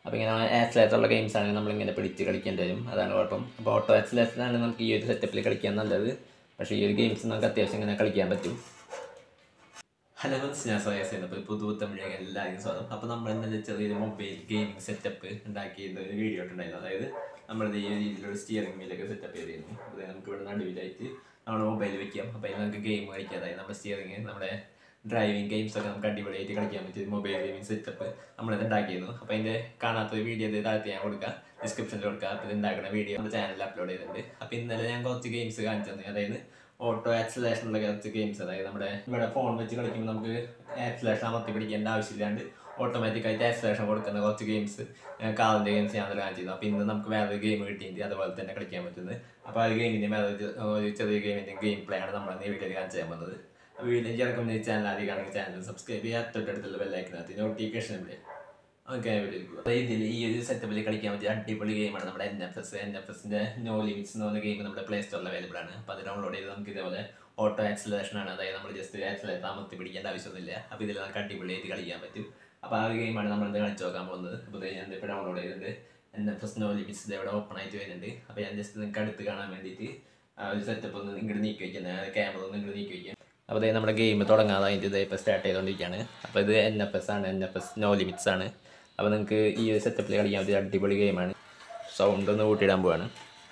അപ്പോൾ ഇങ്ങനെ ആക്സിലേറ്ററുള്ള ഗെയിംസ് ആണെങ്കിൽ നമ്മളിങ്ങനെ പിടിച്ച് കളിക്കേണ്ടി വരും അതാണ് കുഴപ്പം അപ്പോൾ ഓട്ടോ ആക്സിലേറ്ററാണ് നമുക്ക് ഈ ഒരു സെറ്റപ്പിൽ കളിക്കാൻ നല്ലത് പക്ഷേ ഈ ഒരു ഗെയിംസ് നമുക്ക് അത്യാവശ്യം ഇങ്ങനെ കളിക്കാൻ പറ്റും ഹലോ ഫ്രണ്ട്സ് ഞാൻ സോയാസ് അപ്പോൾ പുതു തമിഴ് എല്ലാവർക്കും സ്വാഗതം അപ്പോൾ നമ്മൾ ഇന്നലെ ചെറിയൊരു മൊബൈൽ ഗെയിമിംഗ് സെറ്റപ്പ് ഉണ്ടാക്കിയത് ഒരു വീഡിയോ ഇട്ടുണ്ടായിരുന്നു അതായത് നമ്മൾ ഈ രീതിയിലൊരു സ്റ്റിയറിംഗ് വീലൊക്കെ സെറ്റപ്പ് ചെയ്തിരുന്നു അതായത് നമുക്ക് ഇവിടെ നടുവിലായിട്ട് നമ്മുടെ മൊബൈൽ വെക്കാം അപ്പോൾ അതിൽ നമുക്ക് ഗെയിം കളിക്കാം അതായത് നമ്മുടെ സ്റ്റിയറിംഗ് നമ്മുടെ ഡ്രൈവിംഗ് ഗെയിംസ് ഒക്കെ നമുക്ക് അടിപൊളിയായിട്ട് കളിക്കാൻ പറ്റിയ മൊബൈൽ ഗെയിമിംഗ് സെറ്റപ്പ് നമ്മളിത് ഉണ്ടാക്കിയിരുന്നു അപ്പോൾ അതിൻ്റെ കാണാത്ത ഒരു വീഡിയോ ഇത് താഴത്ത് ഞാൻ കൊടുക്കാം ഡിസ്ക്രിപ്ഷനിൽ കൊടുക്കാം അപ്പോൾ ഇത് ഉണ്ടാക്കുന്ന വീഡിയോ നമ്മുടെ ചാനലിൽ അപ്ലോഡ് ചെയ്തിട്ടുണ്ട് അപ്പോൾ ഇന്നലെ ഞാൻ കുറച്ച് ഗെയിംസ് കാണിച്ചു തന്നെ അതായത് ഓട്ടോ ആക്സിലേഷനുള്ള കുറച്ച് ഗെയിംസ് അതായത് നമ്മുടെ ഇവിടെ ഫോൺ വെച്ച് കളിക്കുമ്പോൾ നമുക്ക് ആക്സിലേഷൻ അമർത്തി പിടിക്കേണ്ട ആവശ്യമില്ലാണ്ട് ഓട്ടോമാറ്റിക് ആയിട്ട് ആക്സിലേഷൻ കൊടുക്കുന്ന കുറച്ച് ഗെയിംസ് കാറിൻ്റെ ഗെയിംസ് ഞാൻ കാണിച്ചിരുന്നു അപ്പോൾ ഇന്ന് നമുക്ക് വേറൊരു ഗെയിം കിട്ടിയിട്ട് അതുപോലെ തന്നെ കളിക്കാൻ പറ്റുന്നത് അപ്പോൾ ആ ഗെയിമിൻ്റെ വേറെ ഒരു- ഒരു ചെറിയ ഗെയിമിൻ്റെ ഗെയിം പ്ലേ ആണ് നമ്മൾ ഈ വീഡിയോയിൽ കാണിച്ചു തരാൻ പോകുന്നത് അപ്പോൾ വീഡിയോ ചേർക്കുമ്പോൾ ഈ ചാനൽ ആദ്യം കാണുന്ന ചാനൽ സബ്സ്ക്രൈബ് ചെയ്യുക തൊട്ടടുത്തുള്ള ബെല്ലൈക്കിനകത്ത് നോട്ടിഫിക്കേഷൻ പ്ലേ ഓക്കെ അപ്പോൾ ഇതിൽ ഈ ഒരു സെറ്റപ്പിൽ കളിക്കാൻ പറ്റിയ അടിപൊളി ഗെയിമാണ് നമ്മുടെ N F S N F എസിൻ്റെ നോ ലിമിറ്റ്സ് എന്ന് പറഞ്ഞ ഗെയിം നമ്മുടെ പ്ലേ സ്റ്റോറിൽ അവൈലബിൾ ആണ് അപ്പോൾ അത് ഡൗൺലോഡ് ചെയ്ത് നമുക്ക് ഇതേപോലെ ഓട്ടോ ആക്സിലേഷൻ ആണ് അതായത് നമ്മൾ ജസ്റ്റ് ആക്സിലേറ്റർ അമർത്തി പിടിക്കേണ്ട ആവശ്യമൊന്നുമില്ല അപ്പോൾ ഇതിൽ നമുക്ക് അടിപൊളിയായിട്ട് കളിക്കാൻ പറ്റും അപ്പോൾ ആ ഒരു ഗെയിമാണ് നമ്മൾ ഇന്ന് കളിച്ച് നോക്കാൻ പോകുന്നത് അപ്പോൾ ഇത് ഞാൻ ഇപ്പോൾ ഡൗൺലോഡ് ചെയ്തിട്ടുണ്ട് N F S no limits ഇവിടെ ഓപ്പൺ ആയിട്ട് വരുന്നുണ്ട് അപ്പോൾ ഞാൻ ജസ്റ്റ് നിങ്ങൾക്ക് അടുത്ത് കാണാൻ വേണ്ടിയിട്ട് ആ ഒരു സെറ്റപ്പ് ഒന്ന് ഇങ്ങോട്ട് നീക്കി വയ്ക്കുന്നത് ക്യാമറ ഒന്ന് ഇങ്ങോട്ട് നീക്കി വയ്ക്കാം അപ്പോൾ ഇത് നമ്മുടെ ഗെയിം തുടങ്ങാതായിട്ട് ഇത് ഇപ്പോൾ സ്റ്റാർട്ട് ചെയ്തുകൊണ്ടിരിക്കുകയാണ് അപ്പോൾ ഇത് എൻ എഫ് എസ് ആണ് N F S no limits ആണ് അപ്പോൾ നിങ്ങൾക്ക് ഈ ഒരു സെറ്റപ്പിൽ കളിക്കാൻ പറ്റിയ അടിപൊളി ഗെയിമാണ് സൗണ്ട് ഒന്ന് കൂട്ടിയിടാൻ പോവാണ്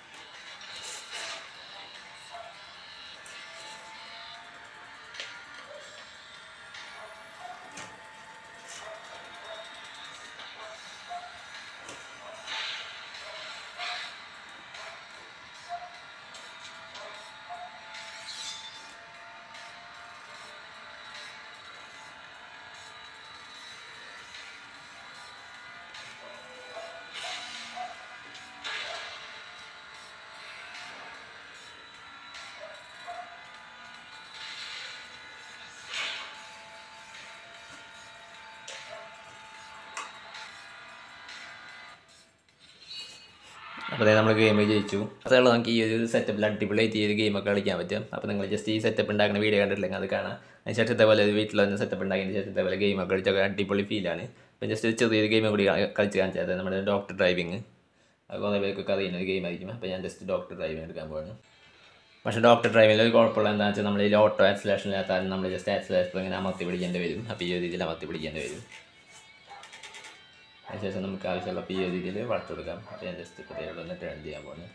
അപ്പോൾ അതായത് നമ്മൾ ഗെയിം ജയിച്ചു അതുള്ള നമുക്ക് ഈ ഒരു സെറ്റപ്പിൽ അടിപൊളിയായിട്ട് ഈ ഒരു ഗെയിമൊക്കെ കളിക്കാൻ പറ്റും അപ്പോൾ നിങ്ങൾ ജസ്റ്റ് ഈ സെറ്റപ്പ് ഉണ്ടാക്കുന്ന വീഡിയോ കണ്ടിട്ടില്ലെങ്കിൽ അത് കാണാം അതിനുശേഷം ഇതേപോലെ ഒരു വീട്ടിൽ വന്ന് സെറ്റപ്പ് ഉണ്ടാക്കിയതിന് ശേഷം ഇതേപോലെ ഗെയിമൊക്കെ കളിച്ചൊക്കെ അടിപൊളി ഫീലാണ് അപ്പം ജസ്റ്റ് ചെറിയൊരു ഗെയിം കൂടി കളി- കളിച്ച് കാണിച്ചത് അതായത് നമ്മുടെ ഡോക്ടർ ഡ്രൈവിങ് അത് കുറേ പേർക്കൊക്കെ അറിയുന്ന ഒരു ഗെയിമായിരിക്കും അപ്പോൾ ഞാൻ ജസ്റ്റ് ഡോക്ടർ ഡ്രൈവിംഗ് എടുക്കാൻ പോവാണ് പക്ഷേ ഡോക്ടർ ഡ്രൈവിംഗിൽ ഒരു കുഴപ്പമുള്ള എന്താണെന്ന് വെച്ചാൽ നമ്മൾ ഈ ഓട്ടോ ആക്സിലേഷനില്ലാത്താലും നമ്മൾ ജസ്റ്റ് ആക്സിലേറ്റർ ഇങ്ങനെ അമർത്തി പിടിക്കേണ്ടി വരും അപ്പോൾ ഈ ഒരു രീതിയിൽ അമർത്തി പിടിക്കേണ്ടി വരും അതിനുശേഷം നമുക്ക് ആവശ്യമുള്ള ഈ ഒരു രീതിയിൽ വളർത്തെടുക്കാം അപ്പോൾ ഞാൻ ജസ്റ്റ് ഇപ്പോൾ ഇവിടെ ഒന്ന് ടേൺ ചെയ്യാൻ പോകുന്നത്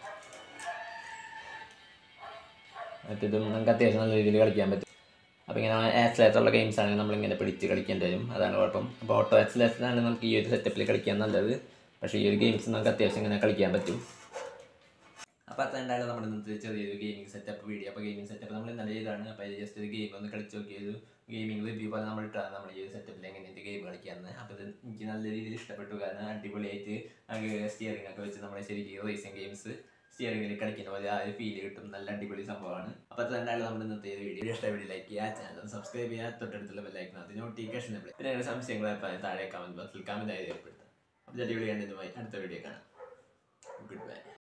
മറ്റേതും നമുക്ക് അത്യാവശ്യം നല്ല രീതിയിൽ കളിക്കാൻ പറ്റും അപ്പോൾ ഇങ്ങനെ ആക്സിലേറ്ററുള്ള ഗെയിംസ് ആണെങ്കിൽ നമ്മളിങ്ങനെ പിടിച്ച് കളിക്കേണ്ടി വരും അതാണ് കുഴപ്പം അപ്പോൾ ഓട്ടോ ആക്സിലേറ്ററാണ് നമുക്ക് ഈ ഒരു സെറ്റപ്പിൽ കളിക്കാൻ നല്ലത് പക്ഷേ ഈ ഒരു ഗെയിംസ് നമുക്ക് അത്യാവശ്യം ഇങ്ങനെ കളിക്കാൻ പറ്റും അപ്പോൾ അത് എന്തായാലും നമ്മുടെ ഇന്നത്തെ ചെറിയൊരു ഗെയിമിംഗ് സെറ്റപ്പ് വീഡിയോ അപ്പോൾ ഗെയിമിംഗ് സെറ്റപ്പ് നമ്മൾ ഇന്നലെ ചെയ്താണ് അപ്പോൾ ഇത് ജസ്റ്റ് ഒരു ഗെയിം ഒന്ന് കളിച്ച് നോക്കിയൊരു ഗെയിമിംഗ് റിവ്യൂ പോലെ നമ്മൾ ഇട്ടാണ് നമ്മൾ ഈ ഒരു സെറ്റപ്പിൽ എങ്ങനെയാണ് ഗെയിം കളിക്കാമെന്ന് അപ്പോൾ ഇത് എനിക്ക് നല്ല രീതിയിൽ ഇഷ്ടപ്പെട്ടു കാരണം അടിപൊളിയായിട്ട് സ്റ്റിയറിംഗ് ഒക്കെ വെച്ച് നമ്മൾ ശരിക്കും റേസിംഗ് ഗെയിംസ് സ്റ്റിയറിംഗിൽ കളിക്കുന്ന പോലെ ആ ഒരു ഫീൽ കിട്ടും നല്ല അടിപൊളി സംഭവമാണ് അപ്പോൾ അത് എന്തായാലും നമ്മുടെ ഇന്നത്തെ ഈ വീഡിയോ ഇഷ്ടമായി വീഡിയോ ലൈക്ക് ചെയ്യുക ചാനൽ സബ്സ്ക്രൈബ് ചെയ്യുക തൊട്ടടുത്തുള്ള ബെല്ലൈക്കിനകത്ത് നോട്ടിഫിക്കേഷൻ പിന്നെ നിങ്ങളുടെ സംശയങ്ങൾ താഴെ കമൻറ്റ് ബോക്സിൽ കമൻറ്റ് ആയി രേഖപ്പെടുത്താം അപ്പോൾ ചെറിയ വീഡിയോ കണ്ടതുമായി അടുത്ത വീഡിയോ കാണാം ഗുഡ് ബൈ